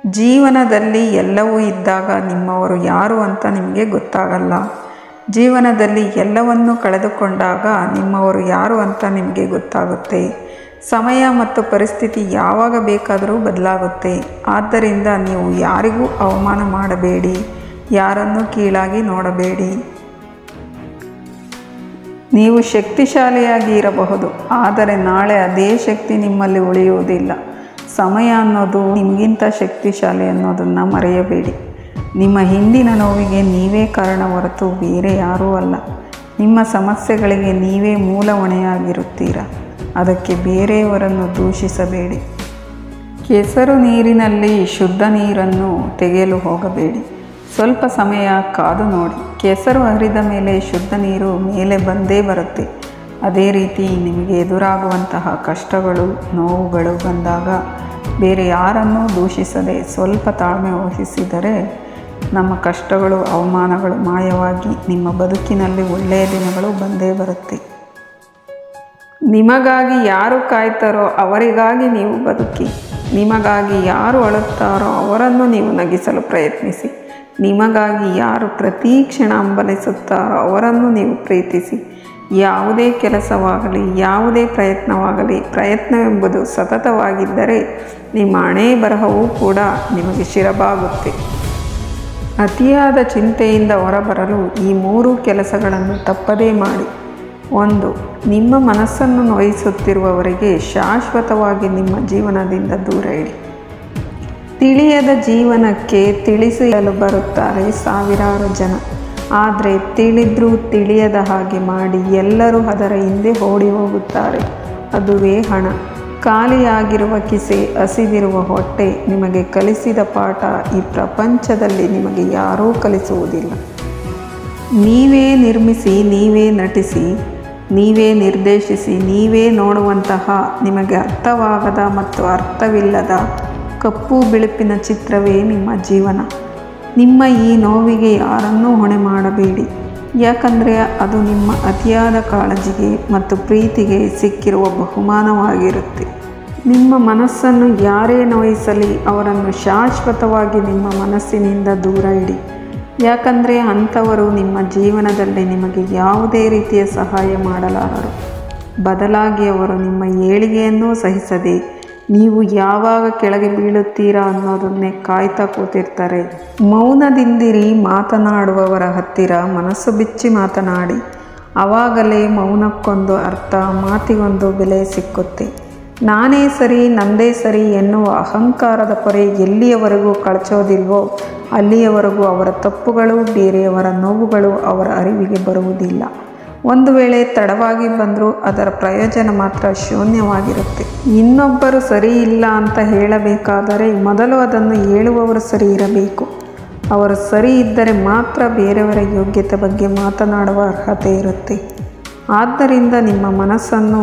ಜೀವನದಲ್ಲಿ ಎಲ್ಲವೂ ಇದ್ದಾಗ ನಿಮ್ಮವರು ಯಾರು ಅಂತ ನಿಮಗೆ ಗೊತ್ತಾಗಲ್ಲ ಜೀವನದಲ್ಲಿ ಎಲ್ಲವನ್ನೂ ಕಳೆದುಕೊಂಡಾಗ ನಿಮ್ಮವರು ಯಾರು ಅಂತ ನಿಮಗೆ ಗೊತ್ತಾಗುತ್ತೆ ಸಮಯ ಮತ್ತು ಪರಿಸ್ಥಿತಿ ಯಾವಾಗ ಬೇಕಾದರೂ ಬದಲಾಗುತ್ತೆ ಆದ್ದರಿಂದ ನೀವು ಯಾರಿಗೂ ಅವಮಾನ ಮಾಡಬೇಡಿ ಯಾರನ್ನೂ ಕೀಳಾಗಿ ನೋಡಬೇಡಿ ನೀವು ಶಕ್ತಿಶಾಲಿಯಾಗಿ ಇರಬಹುದು ಆದರೆ ನಾಳೆ ಅದೇ ಶಕ್ತಿ ನಿಮ್ಮಲ್ಲಿ ಉಳಿಯುವುದಿಲ್ಲ ಸಮಯ ಅನ್ನೋದು ನಿಮಗಿಂತ ಶಕ್ತಿಶಾಲಿ ಅನ್ನೋದನ್ನು ಮರೆಯಬೇಡಿ ನಿಮ್ಮ ಹಿಂದಿನ ನೋವಿಗೆ ನೀವೇ ಕಾರಣ ಹೊರತು ಬೇರೆ ಯಾರೂ ಅಲ್ಲ ನಿಮ್ಮ ಸಮಸ್ಯೆಗಳಿಗೆ ನೀವೇ ಮೂಲ ಹೊಣೆಯಾಗಿರುತ್ತೀರ ಅದಕ್ಕೆ ಬೇರೆಯವರನ್ನು ದೂಷಿಸಬೇಡಿ ಕೆಸರು ನೀರಿನಲ್ಲಿ ಶುದ್ಧ ನೀರನ್ನು ತೆಗೆಯಲು ಹೋಗಬೇಡಿ ಸ್ವಲ್ಪ ಸಮಯ ಕಾದು ನೋಡಿ ಕೆಸರು ಹರಿದ ಮೇಲೆ ಶುದ್ಧ ನೀರು ಮೇಲೆ ಬಂದೇ ಬರುತ್ತೆ ಅದೇ ರೀತಿ ನಿಮಗೆ ಎದುರಾಗುವಂತಹ ಕಷ್ಟಗಳು ನೋವುಗಳು ಬಂದಾಗ ಬೇರೆ ಯಾರನ್ನೂ ದೂಷಿಸದೆ ಸ್ವಲ್ಪ ತಾಳ್ಮೆ ವಹಿಸಿದರೆ ನಮ್ಮ ಕಷ್ಟಗಳು ಅವಮಾನಗಳು ಮಾಯವಾಗಿ ನಿಮ್ಮ ಬದುಕಿನಲ್ಲಿ ಒಳ್ಳೆಯ ದಿನಗಳು ಬಂದೇ ಬರುತ್ತೆ ನಿಮಗಾಗಿ ಯಾರು ಕಾಯ್ತಾರೋ ಅವರಿಗಾಗಿ ನೀವು ಬದುಕಿ ನಿಮಗಾಗಿ ಯಾರು ಅಳುತ್ತಾರೋ ಅವರನ್ನು ನೀವು ನಗಿಸಲು ಪ್ರಯತ್ನಿಸಿ ನಿಮಗಾಗಿ ಯಾರು ಪ್ರತಿ ಕ್ಷಣ ಹಂಬಲಿಸುತ್ತಾರೋ ಅವರನ್ನು ನೀವು ಪ್ರೀತಿಸಿ ಯಾವುದೇ ಕೆಲಸವಾಗಲಿ ಯಾವುದೇ ಪ್ರಯತ್ನವಾಗಲಿ ಪ್ರಯತ್ನವೆಂಬುದು ಸತತವಾಗಿದ್ದರೆ ನಿಮ್ಮ ಹಣೆ ಬರಹವೂ ಕೂಡ ನಿಮಗೆ ಶಿರಬಾಗುತ್ತೆ ಅತಿಯಾದ ಚಿಂತೆಯಿಂದ ಹೊರಬರಲು ಈ ಮೂರು ಕೆಲಸಗಳನ್ನು ತಪ್ಪದೇ ಮಾಡಿ ಒಂದು ನಿಮ್ಮ ಮನಸ್ಸನ್ನು ನೋಯಿಸುತ್ತಿರುವವರಿಗೆ ಶಾಶ್ವತವಾಗಿ ನಿಮ್ಮ ಜೀವನದಿಂದ ದೂರ ಇಡಿ ತಿಳಿಯದ ಜೀವನಕ್ಕೆ ತಿಳಿಸಲು ಬರುತ್ತಾರೆ ಸಾವಿರಾರು ಜನ ಆದರೆ ತಿಳಿದ್ರೂ ತಿಳಿಯದ ಹಾಗೆ ಮಾಡಿ ಎಲ್ಲರೂ ಅದರ ಹಿಂದೆ ಓಡಿ ಹೋಗುತ್ತಾರೆ ಅದುವೇ ಹಣ ಖಾಲಿಯಾಗಿರುವ ಕಿಸೆ ಹಸಿದಿರುವ ಹೊಟ್ಟೆ ನಿಮಗೆ ಕಲಿಸಿದ ಪಾಠ ಈ ಪ್ರಪಂಚದಲ್ಲಿ ನಿಮಗೆ ಯಾರೂ ಕಲಿಸುವುದಿಲ್ಲ ನೀವೇ ನಿರ್ಮಿಸಿ ನೀವೇ ನಟಿಸಿ ನೀವೇ ನಿರ್ದೇಶಿಸಿ ನೀವೇ ನೋಡುವಂತಹ ನಿಮಗೆ ಅರ್ಥವಾಗದ ಮತ್ತು ಅರ್ಥವಿಲ್ಲದ ಕಪ್ಪು ಬಿಳುಪಿನ ಚಿತ್ರವೇ ನಿಮ್ಮ ಜೀವನ ನಿಮ್ಮ ಈ ನೋವಿಗೆ ಯಾರನ್ನೂ ಹೊಣೆ ಮಾಡಬೇಡಿ ಯಾಕಂದರೆ ಅದು ನಿಮ್ಮ ಅತಿಯಾದ ಕಾಳಜಿಗೆ ಮತ್ತು ಪ್ರೀತಿಗೆ ಸಿಕ್ಕಿರುವ ಬಹುಮಾನವಾಗಿರುತ್ತೆ ನಿಮ್ಮ ಮನಸ್ಸನ್ನು ಯಾರೇ ನೋಯಿಸಲಿ ಅವರನ್ನು ಶಾಶ್ವತವಾಗಿ ನಿಮ್ಮ ಮನಸ್ಸಿನಿಂದ ದೂರ ಇಡಿ ಯಾಕಂದರೆ ಅಂಥವರು ನಿಮ್ಮ ಜೀವನದಲ್ಲಿ ನಿಮಗೆ ಯಾವುದೇ ರೀತಿಯ ಸಹಾಯ ಮಾಡಲಾರರು ಬದಲಾಗಿ ಅವರು ನಿಮ್ಮ ಏಳಿಗೆಯನ್ನೂ ಸಹಿಸದೆ ನೀವು ಯಾವಾಗ ಕೆಳಗೆ ಬೀಳುತ್ತೀರಾ ಅನ್ನೋದನ್ನೇ ಕಾಯ್ತಾ ಕೂತಿರ್ತಾರೆ ಮೌನದಿಂದಿರಿ ಮಾತನಾಡುವವರ ಹತ್ತಿರ ಮನಸ್ಸು ಬಿಚ್ಚಿ ಮಾತನಾಡಿ ಆವಾಗಲೇ ಮೌನಕ್ಕೊಂದು ಅರ್ಥ ಮಾತಿಗೊಂದು ಬೆಲೆ ಸಿಕ್ಕುತ್ತೆ ನಾನೇ ಸರಿ ನಂದೇ ಸರಿ ಎನ್ನುವ ಅಹಂಕಾರದ ಪೊರೆ ಎಲ್ಲಿಯವರೆಗೂ ಕಳಚೋದಿಲ್ವೋ ಅಲ್ಲಿಯವರೆಗೂ ಅವರ ತಪ್ಪುಗಳು ಬೇರೆಯವರ ನೋವುಗಳು ಅವರ ಅರಿವಿಗೆ ಬರುವುದಿಲ್ಲ ಒಂದು ವೇಳೆ ತಡವಾಗಿ ಬಂದರೂ ಅದರ ಪ್ರಯೋಜನ ಮಾತ್ರ ಶೂನ್ಯವಾಗಿರುತ್ತೆ ಇನ್ನೊಬ್ಬರು ಸರಿ ಇಲ್ಲ ಅಂತ ಹೇಳಬೇಕಾದರೆ ಮೊದಲು ಅದನ್ನು ಹೇಳುವವರು ಸರಿ ಇರಬೇಕು ಅವರು ಸರಿ ಇದ್ದರೆ ಮಾತ್ರ ಬೇರೆಯವರ ಯೋಗ್ಯತೆ ಬಗ್ಗೆ ಮಾತನಾಡುವ ಅರ್ಹತೆ ಇರುತ್ತೆ ಆದ್ದರಿಂದ ನಿಮ್ಮ ಮನಸ್ಸನ್ನು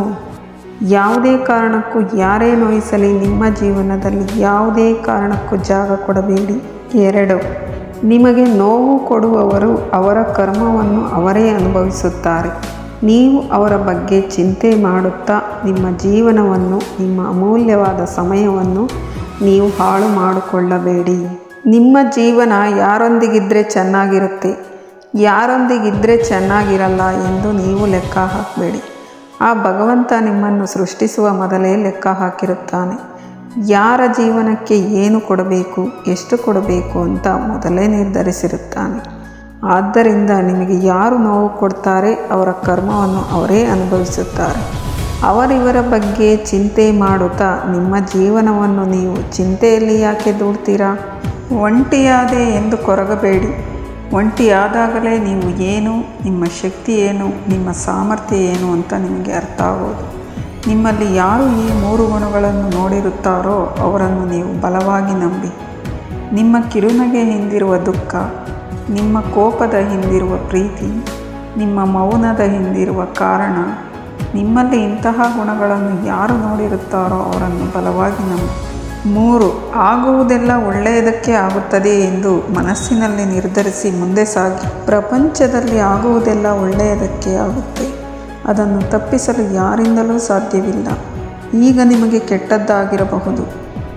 ಯಾವುದೇ ಕಾರಣಕ್ಕೂ ಯಾರೇ ನೋಯಿಸಲಿ ನಿಮ್ಮ ಜೀವನದಲ್ಲಿ ಯಾವುದೇ ಕಾರಣಕ್ಕೂ ಜಾಗ ಕೊಡಬೇಡಿ ಎರಡು ನಿಮಗೆ ನೋವು ಕೊಡುವವರು ಅವರ ಕರ್ಮವನ್ನು ಅವರೇ ಅನುಭವಿಸುತ್ತಾರೆ ನೀವು ಅವರ ಬಗ್ಗೆ ಚಿಂತೆ ಮಾಡುತ್ತಾ ನಿಮ್ಮ ಜೀವನವನ್ನು ನಿಮ್ಮ ಅಮೂಲ್ಯವಾದ ಸಮಯವನ್ನು ನೀವು ಹಾಳು ಮಾಡಿಕೊಳ್ಳಬೇಡಿ ನಿಮ್ಮ ಜೀವನ ಯಾರೊಂದಿಗಿದ್ದರೆ ಚೆನ್ನಾಗಿರುತ್ತೆ ಯಾರೊಂದಿಗಿದ್ದರೆ ಚೆನ್ನಾಗಿರಲ್ಲ ಎಂದು ನೀವು ಲೆಕ್ಕ ಹಾಕಬೇಡಿ ಆ ಭಗವಂತ ನಿಮ್ಮನ್ನು ಸೃಷ್ಟಿಸುವ ಮೊದಲೇ ಲೆಕ್ಕ ಹಾಕಿರುತ್ತಾನೆ ಯಾರ ಜೀವನಕ್ಕೆ ಏನು ಕೊಡಬೇಕು ಎಷ್ಟು ಕೊಡಬೇಕು ಅಂತ ಮೊದಲೇ ನಿರ್ಧರಿಸಿರುತ್ತಾನೆ ಆದ್ದರಿಂದ ನಿಮಗೆ ಯಾರು ನೋವು ಕೊಡ್ತಾರೆ ಅವರ ಕರ್ಮವನ್ನು ಅವರೇ ಅನುಭವಿಸುತ್ತಾರೆ ಅವರಿವರ ಬಗ್ಗೆ ಚಿಂತೆ ಮಾಡುತ್ತಾ ನಿಮ್ಮ ಜೀವನವನ್ನು ನೀವು ಚಿಂತೆಯಲ್ಲಿ ಯಾಕೆ ದೂಡ್ತೀರಾ ಒಂಟಿಯಾದೆ ಎಂದು ಕೊರಗಬೇಡಿ ಒಂಟಿಯಾದಾಗಲೇ ನೀವು ಏನು ನಿಮ್ಮ ಶಕ್ತಿ ಏನು ನಿಮ್ಮ ಸಾಮರ್ಥ್ಯ ಏನು ಅಂತ ನಿಮಗೆ ಅರ್ಥ ಆಗೋದು ನಿಮ್ಮಲ್ಲಿ ಯಾರು ಈ ಮೂರು ಗುಣಗಳನ್ನು ನೋಡಿರುತ್ತಾರೋ ಅವರನ್ನು ನೀವು ಬಲವಾಗಿ ನಂಬಿ ನಿಮ್ಮ ಕಿರುನಗೆ ಹಿಂದಿರುವ ದುಃಖ ನಿಮ್ಮ ಕೋಪದ ಹಿಂದಿರುವ ಪ್ರೀತಿ ನಿಮ್ಮ ಮೌನದ ಹಿಂದಿರುವ ಕಾರಣ ನಿಮ್ಮಲ್ಲಿ ಇಂತಹ ಗುಣಗಳನ್ನು ಯಾರು ನೋಡಿರುತ್ತಾರೋ ಅವರನ್ನು ಬಲವಾಗಿ ನಂಬಿ ಮೂರು ಆಗುವುದೆಲ್ಲ ಒಳ್ಳೆಯದಕ್ಕೆ ಆಗುತ್ತದೆ ಎಂದು ಮನಸ್ಸಿನಲ್ಲಿ ನಿರ್ಧರಿಸಿ ಮುಂದೆ ಸಾಗಿ ಪ್ರಪಂಚದಲ್ಲಿ ಆಗುವುದೆಲ್ಲ ಒಳ್ಳೆಯದಕ್ಕೆ ಆಗುತ್ತೆ ಅದನ್ನು ತಪ್ಪಿಸಲು ಯಾರಿಂದಲೂ ಸಾಧ್ಯವಿಲ್ಲ ಈಗ ನಿಮಗೆ ಕೆಟ್ಟದ್ದಾಗಿರಬಹುದು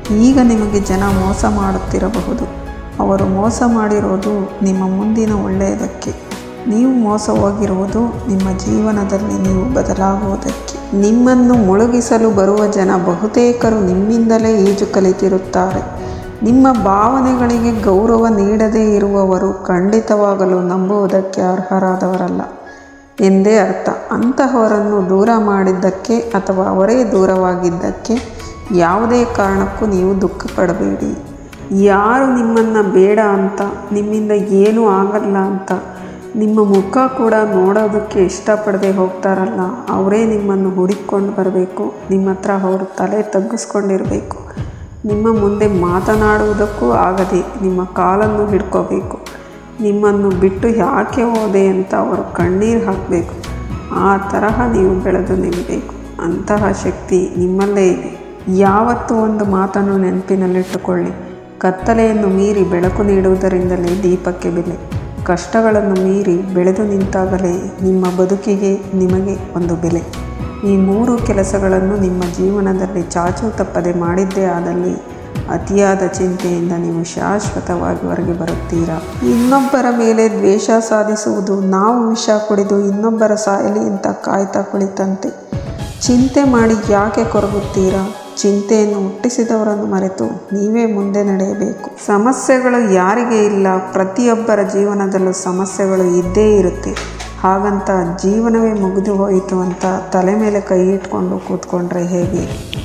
ಈಗ ನಿಮಗೆ ಜನ ಮೋಸ ಮಾಡುತ್ತಿರಬಹುದು ಅವರು ಮೋಸ ಮಾಡಿರೋದು ನಿಮ್ಮ ಮುಂದಿನ ಒಳ್ಳೆಯದಕ್ಕೆ ನೀವು ಮೋಸ ಹೋಗಿರುವುದು ನಿಮ್ಮ ಜೀವನದಲ್ಲಿ ನೀವು ಬದಲಾಗುವುದಕ್ಕೆ ನಿಮ್ಮನ್ನು ಮುಳುಗಿಸಲು ಬರುವ ಜನ ಬಹುತೇಕರು ನಿಮ್ಮಿಂದಲೇ ಈಜು ಕಲಿತಿರುತ್ತಾರೆ ನಿಮ್ಮ ಭಾವನೆಗಳಿಗೆ ಗೌರವ ನೀಡದೇ ಇರುವವರು ಖಂಡಿತವಾಗಲು ನಂಬುವುದಕ್ಕೆ ಅರ್ಹರಾದವರಲ್ಲ ಎಂದೇ ಅರ್ಥ ಅಂತಹವರನ್ನು ದೂರ ಮಾಡಿದ್ದಕ್ಕೆ ಅಥವಾ ಅವರೇ ದೂರವಾಗಿದ್ದಕ್ಕೆ ಯಾವುದೇ ಕಾರಣಕ್ಕೂ ನೀವು ದುಃಖ ಪಡಬೇಡಿ ಯಾರು ನಿಮ್ಮನ್ನು ಬೇಡ ಅಂತ ನಿಮ್ಮಿಂದ ಏನೂ ಆಗಲ್ಲ ಅಂತ ನಿಮ್ಮ ಮುಖ ಕೂಡ ನೋಡೋದಕ್ಕೆ ಇಷ್ಟಪಡದೆ ಹೋಗ್ತಾರಲ್ಲ ಅವರೇ ನಿಮ್ಮನ್ನು ಹುಡುಕೊಂಡು ಬರಬೇಕು ನಿಮ್ಮ ಹತ್ರ ಅವರು ತಲೆ ತಗ್ಗಿಸ್ಕೊಂಡಿರಬೇಕು ನಿಮ್ಮ ಮುಂದೆ ಮಾತನಾಡುವುದಕ್ಕೂ ಆಗದೆ ನಿಮ್ಮ ಕಾಲನ್ನು ಹಿಡ್ಕೋಬೇಕು ನಿಮ್ಮನ್ನು ಬಿಟ್ಟು ಯಾಕೆ ಹೋದೆ ಅಂತ ಅವರು ಕಣ್ಣೀರು ಹಾಕಬೇಕು ಆ ತರಹ ನೀವು ಬೆಳೆದು ನಿಲ್ಲಬೇಕು ಅಂತಹ ಶಕ್ತಿ ನಿಮ್ಮಲ್ಲೇ ಇದೆ ಯಾವತ್ತೂ ಒಂದು ಮಾತನ್ನು ನೆನಪಿನಲ್ಲಿಟ್ಟುಕೊಳ್ಳಿ ಕತ್ತಲೆಯನ್ನು ಮೀರಿ ಬೆಳಕು ನೀಡುವುದರಿಂದಲೇ ದೀಪಕ್ಕೆ ಬೆಲೆ ಕಷ್ಟಗಳನ್ನು ಮೀರಿ ಬೆಳೆದು ನಿಂತಾಗಲೇ ನಿಮ್ಮ ಬದುಕಿಗೆ ನಿಮಗೆ ಒಂದು ಬೆಲೆ ಈ ಮೂರು ಕೆಲಸಗಳನ್ನು ನಿಮ್ಮ ಜೀವನದಲ್ಲಿ ಚಾಚು ತಪ್ಪದೆ ಮಾಡಿದ್ದೇ ಆದಲ್ಲಿ ಅತಿಯಾದ ಚಿಂತೆಯಿಂದ ನೀವು ಶಾಶ್ವತವಾಗಿ ಹೊರಗೆ ಬರುತ್ತೀರಾ ಇನ್ನೊಬ್ಬರ ಮೇಲೆ ದ್ವೇಷ ಸಾಧಿಸುವುದು ನಾವು ವಿಷ ಕುಡಿದು ಇನ್ನೊಬ್ಬರ ಸಾಯಲಿ ಅಂತ ಕಾಯ್ತಾ ಕುಳಿತಂತೆ ಚಿಂತೆ ಮಾಡಿ ಯಾಕೆ ಕೊರಗುತ್ತೀರಾ ಚಿಂತೆಯನ್ನು ಹುಟ್ಟಿಸಿದವರನ್ನು ಮರೆತು ನೀವೇ ಮುಂದೆ ನಡೆಯಬೇಕು ಸಮಸ್ಯೆಗಳು ಯಾರಿಗೆ ಇಲ್ಲ ಪ್ರತಿಯೊಬ್ಬರ ಜೀವನದಲ್ಲೂ ಸಮಸ್ಯೆಗಳು ಇದ್ದೇ ಇರುತ್ತೆ ಹಾಗಂತ ಜೀವನವೇ ಮುಗಿದು ಹೋಯಿತು ಅಂತ ತಲೆ ಮೇಲೆ ಕೈ ಇಟ್ಕೊಂಡು ಕೂತ್ಕೊಂಡ್ರೆ ಹೇಗೆ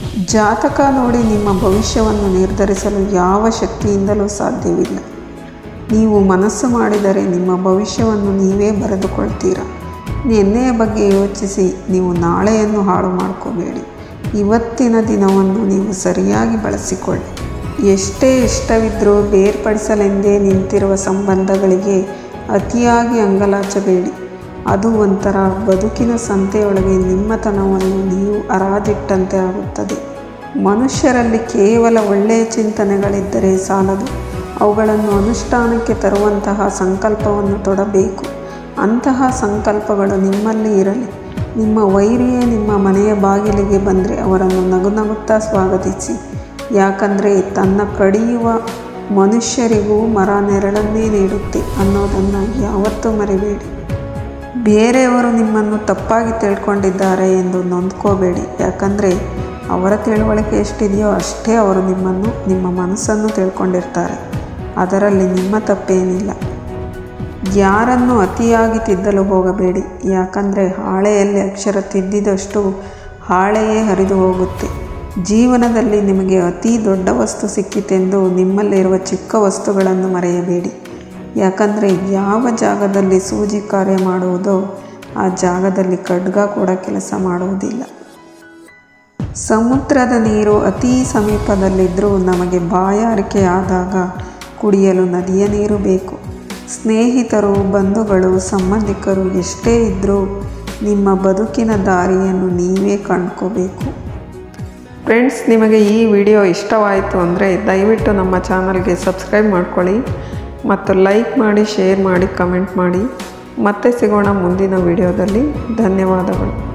ಜಾತಕ ನೋಡಿ ನಿಮ್ಮ ಭವಿಷ್ಯವನ್ನು ನಿರ್ಧರಿಸಲು ಯಾವ ಶಕ್ತಿಯಿಂದಲೂ ಸಾಧ್ಯವಿಲ್ಲ ನೀವು ಮನಸ್ಸು ಮಾಡಿದರೆ ನಿಮ್ಮ ಭವಿಷ್ಯವನ್ನು ನೀವೇ ಬರೆದುಕೊಳ್ತೀರಾ ನಿನ್ನೆಯ ಬಗ್ಗೆ ಯೋಚಿಸಿ ನೀವು ನಾಳೆಯನ್ನು ಹಾಳು ಮಾಡ್ಕೋಬೇಡಿ ಇವತ್ತಿನ ದಿನವನ್ನು ನೀವು ಸರಿಯಾಗಿ ಬಳಸಿಕೊಳ್ಳಿ ಎಷ್ಟೇ ಇಷ್ಟವಿದ್ದರೂ ಬೇರ್ಪಡಿಸಲೆಂದೇ ನಿಂತಿರುವ ಸಂಬಂಧಗಳಿಗೆ ಅತಿಯಾಗಿ ಅಂಗಲಾಚಬೇಡಿ ಅದು ಒಂಥರ ಬದುಕಿನ ಸಂತೆಯೊಳಗೆ ನಿಮ್ಮತನವನ್ನು ನೀವು ಅರಾಜಿಟ್ಟಂತೆ ಆಗುತ್ತದೆ ಮನುಷ್ಯರಲ್ಲಿ ಕೇವಲ ಒಳ್ಳೆಯ ಚಿಂತನೆಗಳಿದ್ದರೆ ಸಾಲದು ಅವುಗಳನ್ನು ಅನುಷ್ಠಾನಕ್ಕೆ ತರುವಂತಹ ಸಂಕಲ್ಪವನ್ನು ತೊಡಬೇಕು ಅಂತಹ ಸಂಕಲ್ಪಗಳು ನಿಮ್ಮಲ್ಲಿ ಇರಲಿ ನಿಮ್ಮ ವೈರಿಯೇ ನಿಮ್ಮ ಮನೆಯ ಬಾಗಿಲಿಗೆ ಬಂದರೆ ಅವರನ್ನು ನಗು ನಗುತ್ತಾ ಸ್ವಾಗತಿಸಿ ಯಾಕಂದರೆ ತನ್ನ ಕಡಿಯುವ ಮನುಷ್ಯರಿಗೂ ಮರ ನೆರಳನ್ನೇ ನೀಡುತ್ತೆ ಅನ್ನೋದನ್ನು ಯಾವತ್ತೂ ಮರಿಬೇಡಿ ಬೇರೆಯವರು ನಿಮ್ಮನ್ನು ತಪ್ಪಾಗಿ ತಿಳ್ಕೊಂಡಿದ್ದಾರೆ ಎಂದು ನೊಂದ್ಕೋಬೇಡಿ ಯಾಕಂದರೆ ಅವರ ತಿಳುವಳಿಕೆ ಎಷ್ಟಿದೆಯೋ ಅಷ್ಟೇ ಅವರು ನಿಮ್ಮನ್ನು ನಿಮ್ಮ ಮನಸ್ಸನ್ನು ತಿಳ್ಕೊಂಡಿರ್ತಾರೆ ಅದರಲ್ಲಿ ನಿಮ್ಮ ತಪ್ಪೇನಿಲ್ಲ ಯಾರನ್ನು ಅತಿಯಾಗಿ ತಿದ್ದಲು ಹೋಗಬೇಡಿ ಯಾಕಂದರೆ ಹಾಳೆಯಲ್ಲಿ ಅಕ್ಷರ ತಿದ್ದಿದಷ್ಟು ಹಾಳೆಯೇ ಹರಿದು ಹೋಗುತ್ತೆ ಜೀವನದಲ್ಲಿ ನಿಮಗೆ ಅತಿ ದೊಡ್ಡ ವಸ್ತು ಸಿಕ್ಕಿತೆಂದು ನಿಮ್ಮಲ್ಲಿರುವ ಚಿಕ್ಕ ವಸ್ತುಗಳನ್ನು ಮರೆಯಬೇಡಿ ಯಾಕಂದರೆ ಯಾವ ಜಾಗದಲ್ಲಿ ಸೂಜಿ ಕಾರ್ಯ ಮಾಡುವುದೋ ಆ ಜಾಗದಲ್ಲಿ ಖಡ್ಗ ಕೂಡ ಕೆಲಸ ಮಾಡುವುದಿಲ್ಲ ಸಮುದ್ರದ ನೀರು ಅತೀ ಸಮೀಪದಲ್ಲಿದ್ದರೂ ನಮಗೆ ಬಾಯಾರಿಕೆ ಆದಾಗ ಕುಡಿಯಲು ನದಿಯ ನೀರು ಬೇಕು ಸ್ನೇಹಿತರು ಬಂಧುಗಳು ಸಂಬಂಧಿಕರು ಎಷ್ಟೇ ಇದ್ದರೂ ನಿಮ್ಮ ಬದುಕಿನ ದಾರಿಯನ್ನು ನೀವೇ ಕಂಡ್ಕೋಬೇಕು ಫ್ರೆಂಡ್ಸ್ ನಿಮಗೆ ಈ ವಿಡಿಯೋ ಇಷ್ಟವಾಯಿತು ಅಂದರೆ ದಯವಿಟ್ಟು ನಮ್ಮ ಚಾನಲ್ಗೆ ಸಬ್ಸ್ಕ್ರೈಬ್ ಮಾಡ್ಕೊಳ್ಳಿ ಮತ್ತು ಲೈಕ್ ಮಾಡಿ ಶೇರ್ ಮಾಡಿ ಕಮೆಂಟ್ ಮಾಡಿ ಮತ್ತೆ ಸಿಗೋಣ ಮುಂದಿನ ವಿಡಿಯೋದಲ್ಲಿ ಧನ್ಯವಾದಗಳು